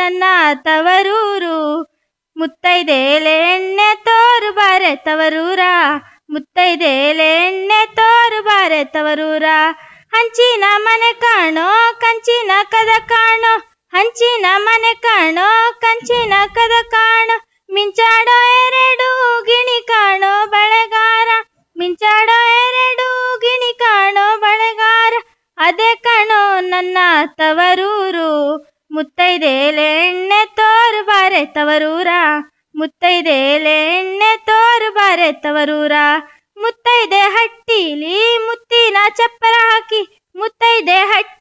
ನನ್ನ ತವರೂರು ಮುತ್ತೈದೆಲೆ ಎಣ್ಣೆ ತೋರು ಬಾರೆ ತವರೂರ ಮುತ್ತೈದೆಲೆ ಎಣ್ಣೆ ತೋರು ಬಾರೆ ತವರೂರ ಹಂಚಿನ ಮನೆ ಕಾಣೋ ಕಂಚಿನ ಕದ ಕಾಣೋ ಹಂಚಿನ ಮನೆ ಕಾಣೋ ಕಂಚಿನ ಕದ ಕಾಣೋ ಮಿಂಚಾಡೋ ಎರಡು ಗಿಣಿ ಕಾಣೋ ಬಳೆಗಾರ ಮಿಂಚಾಡೋ ಎರಡು ಗಿಣಿ ಕಾಣೋ ಬಳೆಗಾರ ಅದೇ ಕಾಣೋ ನನ್ನ ತವರೂರು ಮುತ್ತೈದೆಲೆ ಎಣ್ಣೆ ತೋರು ಬಾರೆ ತವರೂರ ಮುತ್ತೈದೆಲೆ ಎಣ್ಣೆ ತೋರು ಬಾರೆ ತವರೂರ ಮುತ್ತೈದೆ ಹಟ್ಟಿಲಿ ಮುತ್ತಿನ ಚಪ್ಪರ ಹಾಕಿ ಮುತ್ತೈದೆ ಹಟ್ಟಿ